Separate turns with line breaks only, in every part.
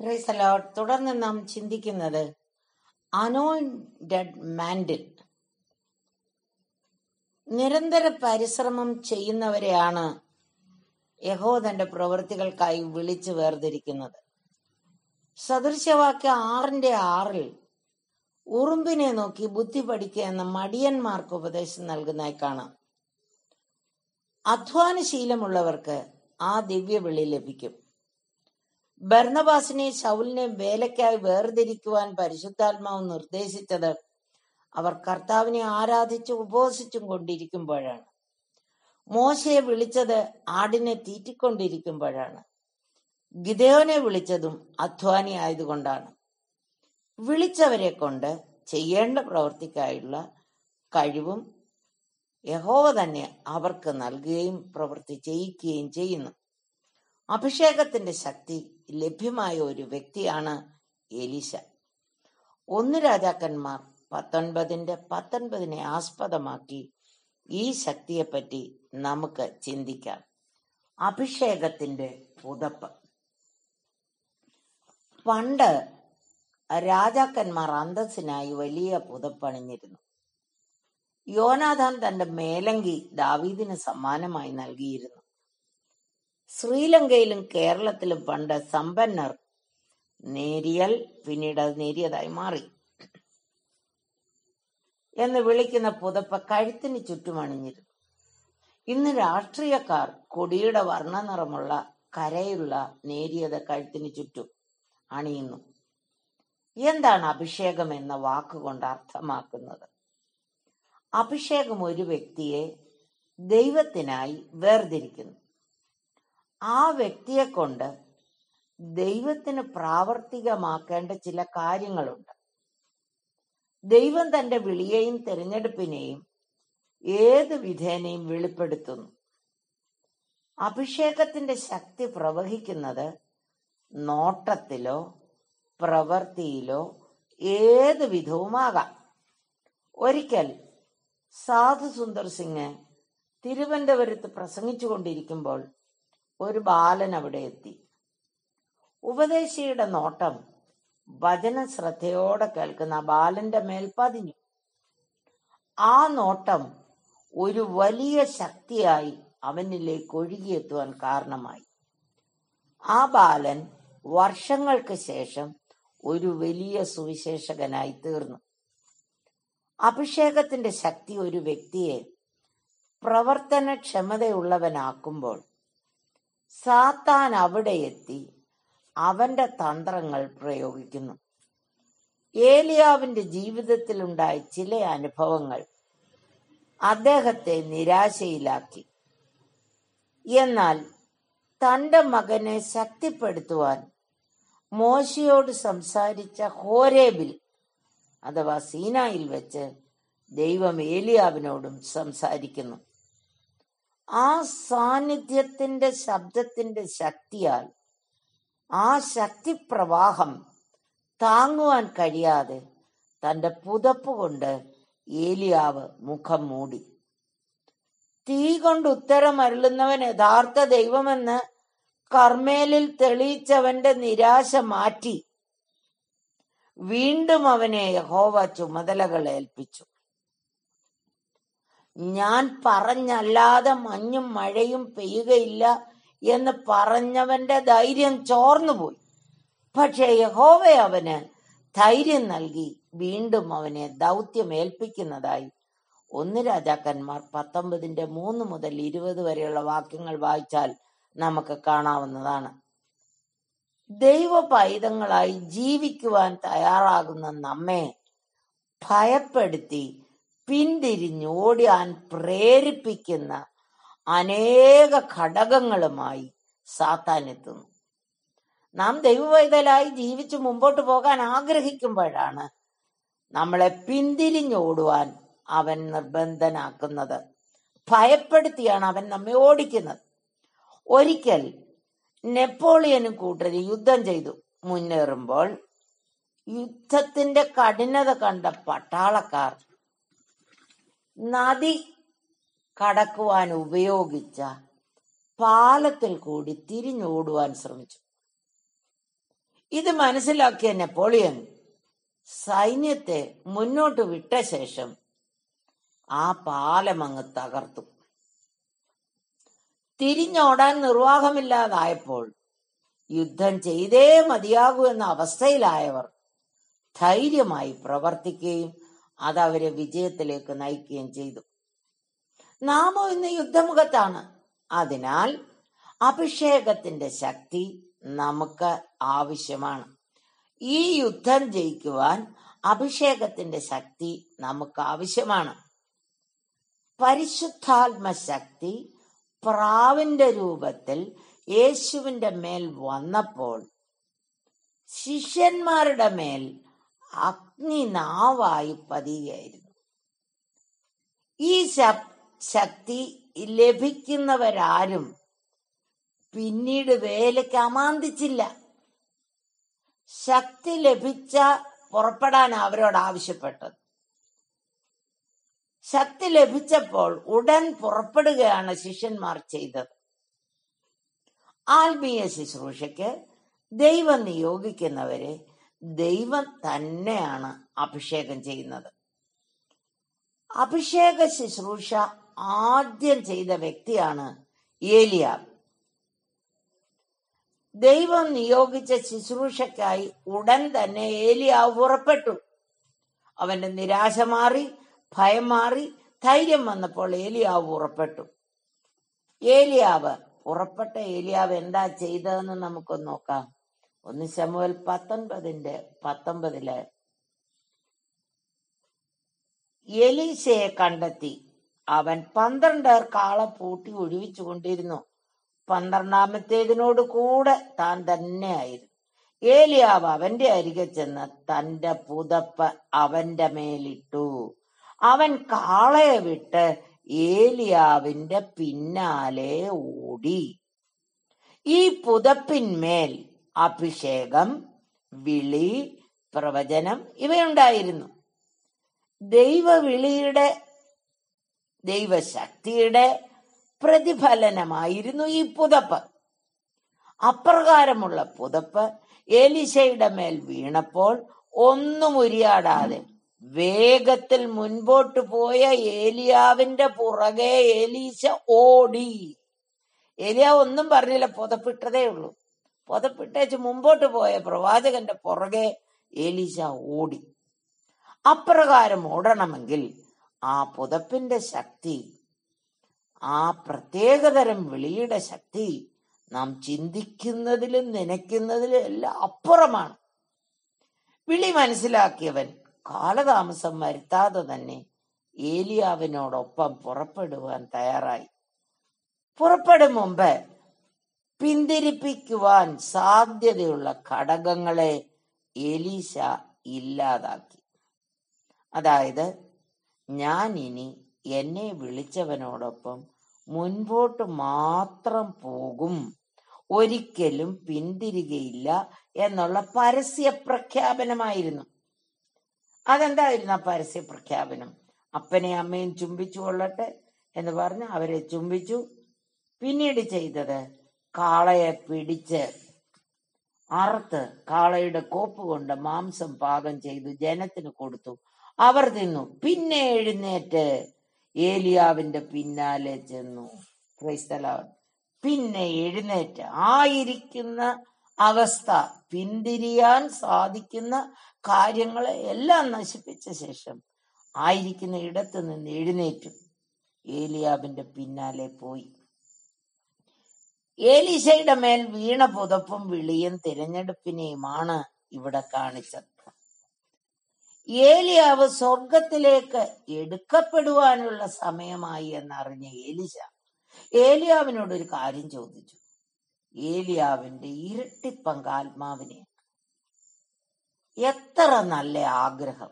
Praise the Lord. തുടർന്ന് നാം ചിന്തിക്കുന്നത് അനോയിന്റഡ് മാൻഡിൽ നിരന്തര പരിശ്രമം ചെയ്യുന്നവരെയാണ് യഹോ തന്റെ പ്രവൃത്തികൾക്കായി വിളിച്ചു വേർതിരിക്കുന്നത് സദൃശവാക്യ ആറിന്റെ ആറിൽ ഉറുമ്പിനെ നോക്കി ബുദ്ധി പഠിക്കുക എന്ന മടിയന്മാർക്ക് ഉപദേശം നൽകുന്നതായി കാണാം അധ്വാനശീലമുള്ളവർക്ക് ആ ദിവ്യവിളി ലഭിക്കും ബർണബാസിനെ ശൗലിനെ വേലയ്ക്കായി വേർതിരിക്കുവാൻ പരിശുദ്ധാത്മാവ് നിർദ്ദേശിച്ചത് അവർ കർത്താവിനെ ആരാധിച്ച് ഉപവസിച്ചും കൊണ്ടിരിക്കുമ്പോഴാണ് മോശയെ വിളിച്ചത് ആടിനെ തീറ്റിക്കൊണ്ടിരിക്കുമ്പോഴാണ് ഗിദയോനെ വിളിച്ചതും അധ്വാനി ആയതുകൊണ്ടാണ് വിളിച്ചവരെ കൊണ്ട് ചെയ്യേണ്ട പ്രവൃത്തിക്കായുള്ള കഴിവും യഹോവ തന്നെ അവർക്ക് നൽകുകയും പ്രവൃത്തി ചെയ്യിക്കുകയും ചെയ്യുന്നു അഭിഷേകത്തിന്റെ ശക്തി ലഭ്യമായ ഒരു വ്യക്തിയാണ് എലിശ ഒന്ന് രാജാക്കന്മാർ പത്തൊൻപതിന്റെ പത്തൊൻപതിനെ ആസ്പദമാക്കി ഈ ശക്തിയെപ്പറ്റി നമുക്ക് ചിന്തിക്കാം അഭിഷേകത്തിന്റെ പുതപ്പ് പണ്ട് രാജാക്കന്മാർ അന്തസ്സിനായി വലിയ പുതപ്പണിഞ്ഞിരുന്നു യോനാഥാൻ തന്റെ മേലങ്കി ദാവീദിന് സമ്മാനമായി നൽകിയിരുന്നു ശ്രീലങ്കയിലും കേരളത്തിലും പണ്ട് സമ്പന്നർ നേരിയൽ പിന്നീട് അത് നേരിയതായി മാറി എന്ന് വിളിക്കുന്ന പുതപ്പ് കഴുത്തിന് ചുറ്റും അണിഞ്ഞിരുന്നു ഇന്ന് രാഷ്ട്രീയക്കാർ കൊടിയുടെ വർണ്ണനിറമുള്ള കരയുള്ള നേരിയത് കഴുത്തിന് ചുറ്റും അണിയുന്നു എന്താണ് അഭിഷേകം എന്ന വാക്കുകൊണ്ട് അർത്ഥമാക്കുന്നത് അഭിഷേകം ഒരു വ്യക്തിയെ ദൈവത്തിനായി വേർതിരിക്കുന്നു ആ വ്യക്തിയെ കൊണ്ട് ദൈവത്തിന് പ്രാവർത്തികമാക്കേണ്ട ചില കാര്യങ്ങളുണ്ട് ദൈവം തന്റെ വിളിയെയും തിരഞ്ഞെടുപ്പിനെയും ഏത് വിധേനയും വെളിപ്പെടുത്തുന്നു അഭിഷേകത്തിന്റെ ശക്തി പ്രവഹിക്കുന്നത് നോട്ടത്തിലോ പ്രവൃത്തിയിലോ ഏത് വിധവുമാകാം ഒരിക്കൽ സാധു സുന്ദർ സിംഗ് തിരുവനന്തപുരത്ത് പ്രസംഗിച്ചു കൊണ്ടിരിക്കുമ്പോൾ ഒരു ബാലൻ അവിടെ എത്തി ഉപദേശിയുടെ നോട്ടം വചന ശ്രദ്ധയോടെ കേൾക്കുന്ന ആ ബാലന്റെ മേൽ പതിഞ്ഞു ആ നോട്ടം ഒരു വലിയ ശക്തിയായി അവനിലേക്ക് ഒഴുകിയെത്തുവാൻ കാരണമായി ആ ബാലൻ വർഷങ്ങൾക്ക് ശേഷം ഒരു വലിയ സുവിശേഷകനായി തീർന്നു അഭിഷേകത്തിന്റെ ശക്തി ഒരു വ്യക്തിയെ പ്രവർത്തനക്ഷമതയുള്ളവനാക്കുമ്പോൾ സാത്താൻ അവിടെ എത്തി അവന്റെ തന്ത്രങ്ങൾ പ്രയോഗിക്കുന്നു ഏലിയാവിന്റെ ജീവിതത്തിലുണ്ടായ ചില അനുഭവങ്ങൾ അദ്ദേഹത്തെ നിരാശയിലാക്കി എന്നാൽ തന്റെ മകനെ ശക്തിപ്പെടുത്തുവാൻ മോശയോട് സംസാരിച്ച ഹോരേബിൽ അഥവാ സീനായിൽ വെച്ച് ദൈവം ഏലിയാവിനോടും സംസാരിക്കുന്നു ആ സാന്നിധ്യത്തിന്റെ ശബ്ദത്തിന്റെ ശക്തിയാൽ ആ ശക്തിപ്രവാഹം താങ്ങുവാൻ കഴിയാതെ തന്റെ പുതപ്പ് കൊണ്ട് ഏലിയാവ് മുഖം മൂടി തീ കൊണ്ട് ഉത്തരം അരുളുന്നവൻ യഥാർത്ഥ ദൈവമെന്ന് കർമ്മേലിൽ തെളിയിച്ചവന്റെ നിരാശ മാറ്റി വീണ്ടും അവനെ യഹോവ ചുമതലകൾ ഏൽപ്പിച്ചു ഞാൻ പറഞ്ഞല്ലാതെ മഞ്ഞും മഴയും പെയ്യുകയില്ല എന്ന് പറഞ്ഞവന്റെ ധൈര്യം ചോർന്നുപോയി പക്ഷെ യഹോവ അവന് ധൈര്യം നൽകി വീണ്ടും അവനെ ദൗത്യം ഏൽപ്പിക്കുന്നതായി ഒന്ന് രാജാക്കന്മാർ പത്തൊമ്പതിന്റെ മൂന്ന് മുതൽ ഇരുപത് വരെയുള്ള വാക്യങ്ങൾ വായിച്ചാൽ നമുക്ക് കാണാവുന്നതാണ് ദൈവ പൈതങ്ങളായി ജീവിക്കുവാൻ തയ്യാറാകുന്ന നമ്മെ ഭയപ്പെടുത്തി പിന്തിരിഞ്ഞോടാൻ പ്രേരിപ്പിക്കുന്ന അനേക ഘടകങ്ങളുമായി സാത്താൻ എത്തുന്നു നാം ദൈവവൈതലായി ജീവിച്ചു മുമ്പോട്ട് പോകാൻ ആഗ്രഹിക്കുമ്പോഴാണ് നമ്മളെ പിന്തിരിഞ്ഞോടുവാൻ അവൻ നിർബന്ധനാക്കുന്നത് ഭയപ്പെടുത്തിയാണ് അവൻ നമ്മെ ഓടിക്കുന്നത് ഒരിക്കൽ നെപ്പോളിയനും കൂട്ടരും യുദ്ധം ചെയ്തു മുന്നേറുമ്പോൾ യുദ്ധത്തിന്റെ കഠിനത കണ്ട പട്ടാളക്കാർ നദി കടക്കുവാൻ ഉപയോഗിച്ച പാലത്തിൽ കൂടി തിരിഞ്ഞോടുവാൻ ശ്രമിച്ചു ഇത് മനസ്സിലാക്കിയ നെപ്പോളിയൻ സൈന്യത്തെ മുന്നോട്ട് വിട്ട ശേഷം ആ പാലം അങ്ങ് തകർത്തു തിരിഞ്ഞോടാൻ നിർവാഹമില്ലാതായപ്പോൾ യുദ്ധം ചെയ്തേ മതിയാകൂ എന്ന അവസ്ഥയിലായവർ ധൈര്യമായി പ്രവർത്തിക്കുകയും അത് അവരെ വിജയത്തിലേക്ക് നയിക്കുകയും ചെയ്തു നാമോ ഇന്ന് യുദ്ധമുഖത്താണ് അതിനാൽ അഭിഷേകത്തിന്റെ ശക്തി നമുക്ക് ആവശ്യമാണ് ഈ യുദ്ധം ജയിക്കുവാൻ അഭിഷേകത്തിന്റെ ശക്തി നമുക്ക് ആവശ്യമാണ് പരിശുദ്ധാത്മ ശക്തി പ്രാവിന്റെ രൂപത്തിൽ യേശുവിന്റെ മേൽ വന്നപ്പോൾ ശിഷ്യന്മാരുടെ മേൽ അഗ്നി നാവായി പതിയായിരുന്നു ഈ ശ- ശക്തി ലഭിക്കുന്നവരാരും പിന്നീട് വേലയ്ക്ക് അമാന്തിച്ചില്ല ശക്തി ലഭിച്ച പുറപ്പെടാൻ അവരോട് ആവശ്യപ്പെട്ടത് ശക്തി ലഭിച്ചപ്പോൾ ഉടൻ പുറപ്പെടുകയാണ് ശിഷ്യന്മാർ ചെയ്തത് ആത്മീയ ശുശ്രൂഷയ്ക്ക് ദൈവം നിയോഗിക്കുന്നവരെ ദൈവം തന്നെയാണ് അഭിഷേകം ചെയ്യുന്നത് അഭിഷേക ശുശ്രൂഷ ആദ്യം ചെയ്ത വ്യക്തിയാണ് ഏലിയാബ് ദൈവം നിയോഗിച്ച ശുശ്രൂഷയ്ക്കായി ഉടൻ തന്നെ ഏലിയാവ് പുറപ്പെട്ടു അവന്റെ നിരാശ മാറി ഭയം മാറി ധൈര്യം വന്നപ്പോൾ ഏലിയാവ് പുറപ്പെട്ടു ഏലിയാവ് പുറപ്പെട്ട ഏലിയാവ് എന്താ ചെയ്തതെന്ന് നമുക്കൊന്ന് നോക്കാം ഒന്ന് ശമുവൽ പത്തൊൻപതിന്റെ പത്തൊമ്പതില് എലീശയെ കണ്ടെത്തി അവൻ പന്ത്രണ്ട് കാളെ പൂട്ടി ഒഴിവിച്ചു കൊണ്ടിരുന്നു പന്ത്രണ്ടാമത്തേതിനോട് കൂടെ താൻ തന്നെയായിരുന്നു ഏലിയാവ് അവന്റെ അരികെ ചെന്ന് തന്റെ പുതപ്പ് അവന്റെ മേലിട്ടു അവൻ കാളയെ വിട്ട് ഏലിയാവിന്റെ പിന്നാലെ ഓടി ഈ പുതപ്പിന്മേൽ അഭിഷേകം വിളി പ്രവചനം ഇവയുണ്ടായിരുന്നു ദൈവവിളിയുടെ ദൈവശക്തിയുടെ പ്രതിഫലനമായിരുന്നു ഈ പുതപ്പ് അപ്രകാരമുള്ള പുതപ്പ് എലിശയുടെ മേൽ വീണപ്പോൾ ഒന്നും ഉരിയാടാതെ വേഗത്തിൽ മുൻപോട്ട് പോയ ഏലിയാവിന്റെ പുറകെ എലീശ ഓടി ഏലിയ ഒന്നും പറഞ്ഞില്ല പുതപ്പിട്ടതേ ഉള്ളൂ പുതപ്പിട്ടേച്ച് മുമ്പോട്ട് പോയ പ്രവാചകന്റെ പുറകെ എലീശ ഓടി അപ്രകാരം ഓടണമെങ്കിൽ ആ പുതപ്പിന്റെ ശക്തി ആ പ്രത്യേകതരം വിളിയുടെ ശക്തി നാം ചിന്തിക്കുന്നതിലും നനയ്ക്കുന്നതിലും എല്ലാം അപ്പുറമാണ് വിളി മനസ്സിലാക്കിയവൻ കാലതാമസം വരുത്താതെ തന്നെ ഏലിയാവിനോടൊപ്പം പുറപ്പെടുവാൻ തയ്യാറായി പുറപ്പെടും മുമ്പ് പിന്തിരിപ്പിക്കുവാൻ സാധ്യതയുള്ള ഘടകങ്ങളെ എലീശ ഇല്ലാതാക്കി അതായത് ഞാൻ ഇനി എന്നെ വിളിച്ചവനോടൊപ്പം മുൻപോട്ട് മാത്രം പോകും ഒരിക്കലും പിന്തിരികയില്ല എന്നുള്ള പരസ്യ പ്രഖ്യാപനമായിരുന്നു അതെന്തായിരുന്നു ആ പരസ്യ പ്രഖ്യാപനം അപ്പനെ അമ്മയും ചുംബിച്ചു കൊള്ളട്ടെ എന്ന് പറഞ്ഞ് അവരെ ചുംബിച്ചു പിന്നീട് ചെയ്തത് കാളയെ പിടിച്ച് അറുത്ത് കാളയുടെ കോപ്പ് കൊണ്ട് മാംസം പാകം ചെയ്തു ജനത്തിന് കൊടുത്തു അവർ തിന്നു പിന്നെ എഴുന്നേറ്റ് ഏലിയാവിന്റെ പിന്നാലെ ചെന്നു Praise the Lord. പിന്നെ എഴുന്നേറ്റ് ആയിരിക്കുന്ന അവസ്ഥ പിന്തിരിയാൻ സാധിക്കുന്ന കാര്യങ്ങളെ എല്ലാം നശിപ്പിച്ച ശേഷം ആയിരിക്കുന്ന ഇടത്ത് നിന്ന് എഴുന്നേറ്റു ഏലിയാവിന്റെ പിന്നാലെ പോയി ഏലീശയുടെ മേൽ വീണ പുതപ്പും വിളിയും തിരഞ്ഞെടുപ്പിനെയുമാണ് ഇവിടെ കാണിച്ചത് ഏലിയാവ് സ്വർഗത്തിലേക്ക് എടുക്കപ്പെടുവാനുള്ള സമയമായി എന്നറിഞ്ഞ ഏലിശ ഏലിയാവിനോട് ഒരു കാര്യം ചോദിച്ചു ഏലിയാവിന്റെ ഇരട്ടി പങ്കാത്മാവിനെ എത്ര നല്ല ആഗ്രഹം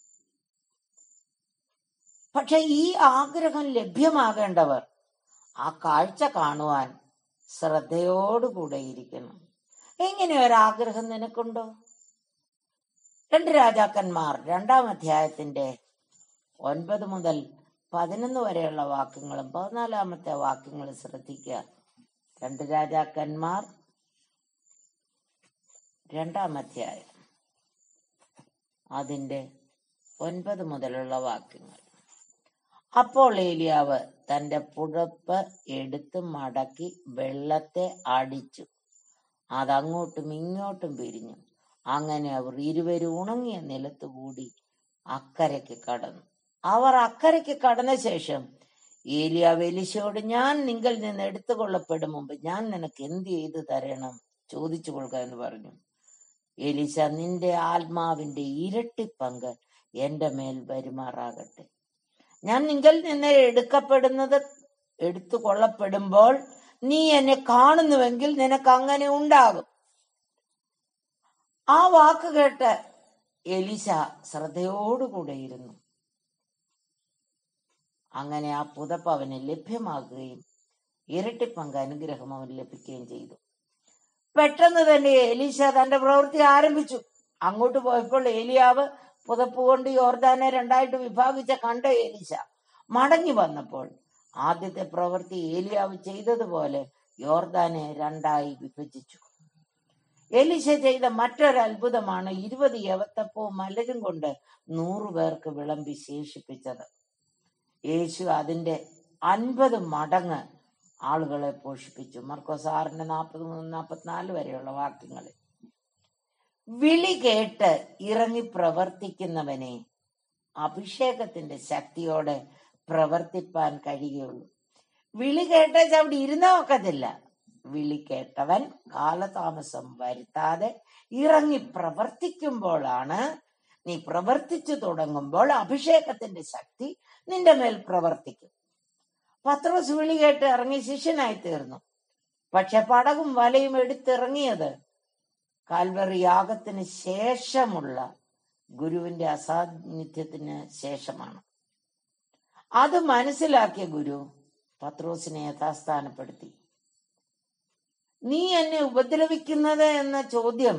പക്ഷെ ഈ ആഗ്രഹം ലഭ്യമാകേണ്ടവർ ആ കാഴ്ച കാണുവാൻ ശ്രദ്ധയോടുകൂടെ ഇരിക്കണം എങ്ങനെ ഒരാഗ്രഹം നിനക്കുണ്ടോ രണ്ട് രാജാക്കന്മാർ രണ്ടാം അധ്യായത്തിന്റെ ഒൻപത് മുതൽ പതിനൊന്ന് വരെയുള്ള വാക്യങ്ങളും പതിനാലാമത്തെ വാക്യങ്ങളും ശ്രദ്ധിക്കുക രണ്ട് രാജാക്കന്മാർ രണ്ടാം അധ്യായം അതിന്റെ ഒൻപത് മുതലുള്ള വാക്യങ്ങൾ അപ്പോൾ ഏലിയാവ് തന്റെ പുഴപ്പ് എടുത്ത് മടക്കി വെള്ളത്തെ അടിച്ചു അതങ്ങോട്ടും ഇങ്ങോട്ടും പിരിഞ്ഞു അങ്ങനെ അവർ ഇരുവരും ഉണങ്ങിയ നിലത്തുകൂടി അക്കരയ്ക്ക് കടന്നു അവർ അക്കരയ്ക്ക് കടന്ന ശേഷം ഏലിയാവ് എലിശയോട് ഞാൻ നിങ്കിൽ നിന്ന് എടുത്തുകൊള്ളപ്പെടും മുമ്പ് ഞാൻ നിനക്ക് എന്ത് ചെയ്തു തരണം ചോദിച്ചു കൊള്ളുക എന്ന് പറഞ്ഞു എലിശ നിന്റെ ആത്മാവിന്റെ ഇരട്ടി പങ്ക് എന്റെ മേൽ വരുമാറാകട്ടെ ഞാൻ നിങ്കിൽ നിന്ന് എടുക്കപ്പെടുന്നത് എടുത്തു കൊള്ളപ്പെടുമ്പോൾ നീ എന്നെ കാണുന്നുവെങ്കിൽ നിനക്ക് അങ്ങനെ ഉണ്ടാകും ആ വാക്ക് കേട്ട് എലിശ ശ്രദ്ധയോടുകൂടെ ഇരുന്നു അങ്ങനെ ആ പുതപ്പ് അവന് ലഭ്യമാകുകയും ഇരട്ടി പങ്ക് അനുഗ്രഹം അവന് ലഭിക്കുകയും ചെയ്തു പെട്ടെന്ന് തന്നെ എലീശ തന്റെ പ്രവൃത്തി ആരംഭിച്ചു അങ്ങോട്ട് പോയപ്പോൾ ഏലിയാവ് പുതപ്പ് കൊണ്ട് യോർദാനെ രണ്ടായിട്ട് വിഭാഗിച്ച കണ്ട എലീശ മടങ്ങി വന്നപ്പോൾ ആദ്യത്തെ പ്രവൃത്തി ഏലിയാവ് ചെയ്തതുപോലെ യോർദാനെ രണ്ടായി വിഭജിച്ചു എലീശ ചെയ്ത മറ്റൊരു അത്ഭുതമാണ് ഇരുപത് യവത്തപ്പവും മലരും കൊണ്ട് നൂറു പേർക്ക് വിളമ്പി ശേഷിപ്പിച്ചത് യേശു അതിന്റെ അൻപത് മടങ്ങ് ആളുകളെ പോഷിപ്പിച്ചു മർക്കോസ് ആറിന്റെ നാൽപ്പത് മൂന്ന് നാൽപ്പത്തിനാല് വരെയുള്ള വാക്യങ്ങളിൽ വിളി കേട്ട് ഇറങ്ങി പ്രവർത്തിക്കുന്നവനെ അഭിഷേകത്തിന്റെ ശക്തിയോടെ പ്രവർത്തിപ്പാൻ കഴിയുള്ളൂ വിളി കേട്ടേച്ച് അവിടെ ഇരുന്ന ഒക്കത്തില്ല വിളി കേട്ടവൻ കാലതാമസം വരുത്താതെ ഇറങ്ങി പ്രവർത്തിക്കുമ്പോഴാണ് നീ പ്രവർത്തിച്ചു തുടങ്ങുമ്പോൾ അഭിഷേകത്തിന്റെ ശക്തി നിന്റെ മേൽ പ്രവർത്തിക്കും പത്രോസ് വിളി കേട്ട് ഇറങ്ങി ശിഷ്യനായി തീർന്നു പക്ഷെ പടകും വലയും എടുത്തിറങ്ങിയത് കാൽവറി യാഗത്തിന് ശേഷമുള്ള ഗുരുവിന്റെ അസാന്നിധ്യത്തിന് ശേഷമാണ് അത് മനസ്സിലാക്കിയ ഗുരു പത്രോസിനെ യഥാസ്ഥാനപ്പെടുത്തി നീ എന്നെ ഉപദ്രവിക്കുന്നത് എന്ന ചോദ്യം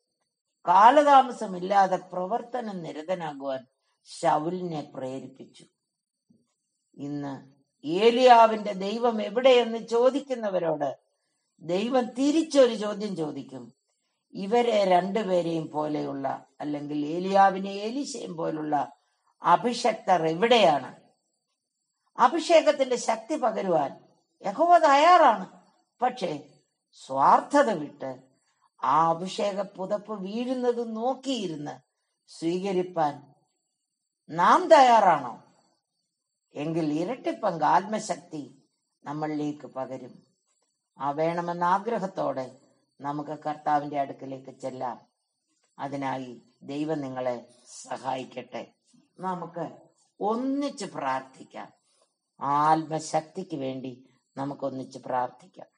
കാലതാമസമില്ലാതെ പ്രവർത്തനം നിരതനാകുവാൻ ശൗലിനെ പ്രേരിപ്പിച്ചു ഇന്ന് ഏലിയാവിന്റെ ദൈവം എവിടെയെന്ന് ചോദിക്കുന്നവരോട് ദൈവം തിരിച്ചൊരു ചോദ്യം ചോദിക്കും ഇവരെ രണ്ടുപേരെയും പോലെയുള്ള അല്ലെങ്കിൽ ഏലിയാവിനെ ഏലിശയും പോലുള്ള അഭിഷക്തർ എവിടെയാണ് അഭിഷേകത്തിന്റെ ശക്തി പകരുവാൻ യഹോവ തയ്യാറാണ് പക്ഷേ സ്വാർത്ഥത വിട്ട് ആ അഭിഷേക പുതപ്പ് വീഴുന്നത് നോക്കിയിരുന്ന് സ്വീകരിപ്പാൻ നാം തയ്യാറാണോ എങ്കിൽ ഇരട്ടിപ്പങ്ക് ആത്മശക്തി നമ്മളിലേക്ക് പകരും ആ വേണമെന്ന ആഗ്രഹത്തോടെ നമുക്ക് കർത്താവിന്റെ അടുക്കലേക്ക് ചെല്ലാം അതിനായി ദൈവം നിങ്ങളെ സഹായിക്കട്ടെ നമുക്ക് ഒന്നിച്ച് പ്രാർത്ഥിക്കാം ആത്മശക്തിക്ക് വേണ്ടി നമുക്ക് ഒന്നിച്ച് പ്രാർത്ഥിക്കാം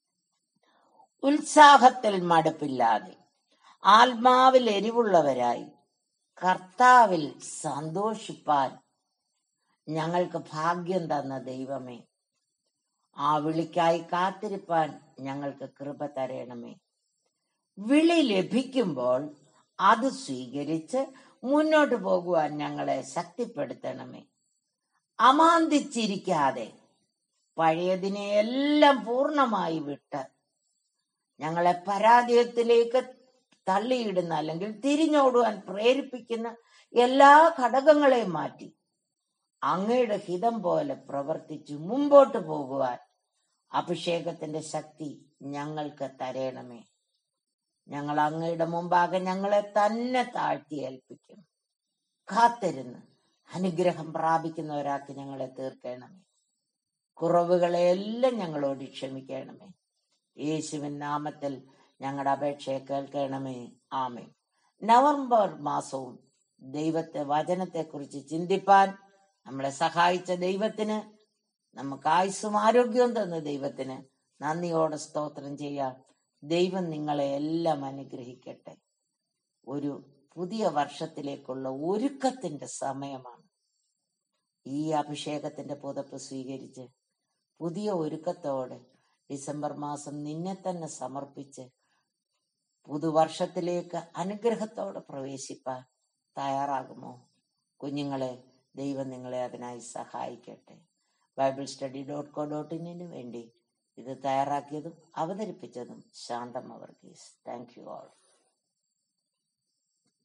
ഉത്സാഹത്തിൽ മടുപ്പില്ലാതെ ആത്മാവിൽ എരിവുള്ളവരായി കർത്താവിൽ സന്തോഷിപ്പാൻ ഞങ്ങൾക്ക് ഭാഗ്യം തന്ന ദൈവമേ ആ വിളിക്കായി കാത്തിരിപ്പാൻ ഞങ്ങൾക്ക് കൃപ തരണമേ വിളി ലഭിക്കുമ്പോൾ അത് സ്വീകരിച്ച് മുന്നോട്ട് പോകുവാൻ ഞങ്ങളെ ശക്തിപ്പെടുത്തണമേ അമാന്തിച്ചിരിക്കാതെ പഴയതിനെ എല്ലാം പൂർണ്ണമായി വിട്ട് ഞങ്ങളെ പരാജയത്തിലേക്ക് തള്ളിയിടുന്ന അല്ലെങ്കിൽ തിരിഞ്ഞോടുവാൻ പ്രേരിപ്പിക്കുന്ന എല്ലാ ഘടകങ്ങളെയും മാറ്റി അങ്ങയുടെ ഹിതം പോലെ പ്രവർത്തിച്ചു മുമ്പോട്ട് പോകുവാൻ അഭിഷേകത്തിന്റെ ശക്തി ഞങ്ങൾക്ക് തരേണമേ ഞങ്ങൾ അങ്ങയുടെ മുമ്പാകെ ഞങ്ങളെ തന്നെ താഴ്ത്തി ഏൽപ്പിക്കും കാത്തിരുന്ന് അനുഗ്രഹം പ്രാപിക്കുന്നവരാക്കി ഞങ്ങളെ തീർക്കണമേ കുറവുകളെല്ലാം ഞങ്ങളോട് ക്ഷമിക്കണമേ യേശുവിൻ നാമത്തിൽ ഞങ്ങളുടെ അപേക്ഷയെ കേൾക്കണമേ ആമേ നവംബർ മാസവും ദൈവത്തെ വചനത്തെക്കുറിച്ച് ചിന്തിപ്പാൻ നമ്മളെ സഹായിച്ച ദൈവത്തിന് നമുക്ക് ആയുസ്സും ആരോഗ്യവും തന്ന ദൈവത്തിന് നന്ദിയോടെ സ്തോത്രം ചെയ്യാം ദൈവം നിങ്ങളെ എല്ലാം അനുഗ്രഹിക്കട്ടെ ഒരു പുതിയ വർഷത്തിലേക്കുള്ള ഒരുക്കത്തിന്റെ സമയമാണ് ഈ അഭിഷേകത്തിന്റെ പുതപ്പ് സ്വീകരിച്ച് പുതിയ ഒരുക്കത്തോടെ ഡിസംബർ മാസം നിന്നെ തന്നെ സമർപ്പിച്ച് പുതുവർഷത്തിലേക്ക് അനുഗ്രഹത്തോടെ പ്രവേശിപ്പാൻ തയ്യാറാകുമോ കുഞ്ഞുങ്ങളെ ദൈവം നിങ്ങളെ അതിനായി സഹായിക്കട്ടെ Bible study dot co dot ഇന്നിന് വേണ്ടി ഇത് തയ്യാറാക്കിയതും അവതരിപ്പിച്ചതും ശാന്തം അവർഗീസ് താങ്ക് യു ആൾ